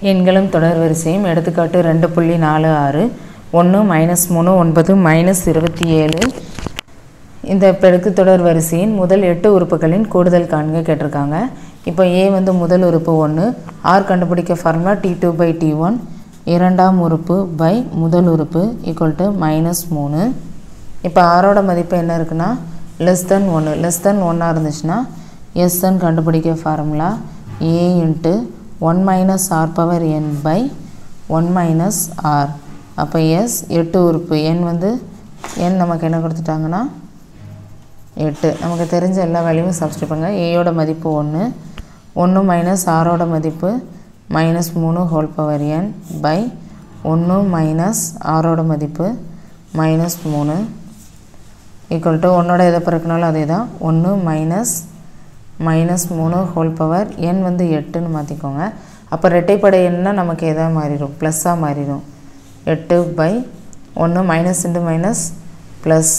எண்களும் தொடர் வரிசையும் எடுத்துக்காட்டு ரெண்டு புள்ளி நாலு ஆறு ஒன்று மைனஸ் மூணு ஒன்பது மைனஸ் இருபத்தி ஏழு இந்த பெருக்கு தொடர் வரிசையின் முதல் எட்டு உறுப்புகளின் கூடுதல் காண்க கேட்டிருக்காங்க இப்போ ஏ வந்து முதல் உறுப்பு ஒன்று ஆர் கண்டுபிடிக்க formula T two by T one இரண்டாம் உறுப்பு பை முதல் உறுப்பு ஈக்குவல் டு மைனஸ் மூணு இப்போ ஆரோட மதிப்பு என்ன இருக்குன்னா லெஸ் தென் ஒன்று லெஸ் தென் ஒன்னாக இருந்துச்சுன்னா எஸ்என் கண்டுபிடிக்க formula A into one minus R power N by one minus R அப்போ எஸ் எட்டு உறுப்பு என் வந்து என் நமக்கு என்ன கொடுத்துட்டாங்கன்னா எட்டு நமக்கு தெரிஞ்ச எல்லா வேலையும் சப்ஸ்டியூட் பண்ணுங்கள் ஏயோட மதிப்பு ஒன்று ஒன்று மைனஸ் ஆரோட மதிப்பு மைனஸ் மூணு ஹோல் பவர் என் பை ஒன்று மைனஸ் ஆரோட மதிப்பு மைனஸ் மூணு ஈக்குவல் டு ஒன்னோட எதை பிறக்கனாலும் அதே தான் ஒன்று மைனஸ் மைனஸ் மூணு ஹோல் பவர் என் வந்து எட்டுன்னு மாற்றிக்கோங்க அப்போ ரெட்டைப்படை எண்ணா நமக்கு எதாக மாறிடும் ப்ளஸ்ஸாக மாறிடும் எட்டு பை ஒன்று minus into minus plus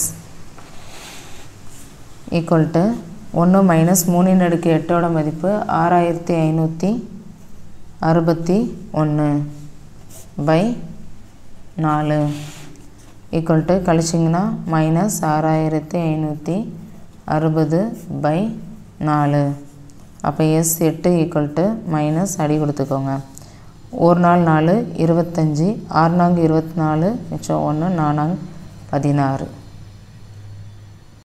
equal to ஒன்று மைனஸ் மூணின் அடுக்கு எட்டோட மதிப்பு ஆறாயிரத்தி ஐநூற்றி அறுபத்தி ஒன்று பை நாலு ஈக்குவல் டு கழிச்சிங்கன்னா மைனஸ் ஆறாயிரத்தி ஐநூற்றி அறுபது பை நாலு அப்போ எஸ் எட்டு ஈக்குவல் டு மைனஸ் அடி கொடுத்துக்கோங்க ஒரு நாள் நாலு இருபத்தஞ்சி ஆறு நான்கு இருபத்தி நாலு மிச்சம் ஒன்று நானாங்க பதினாறு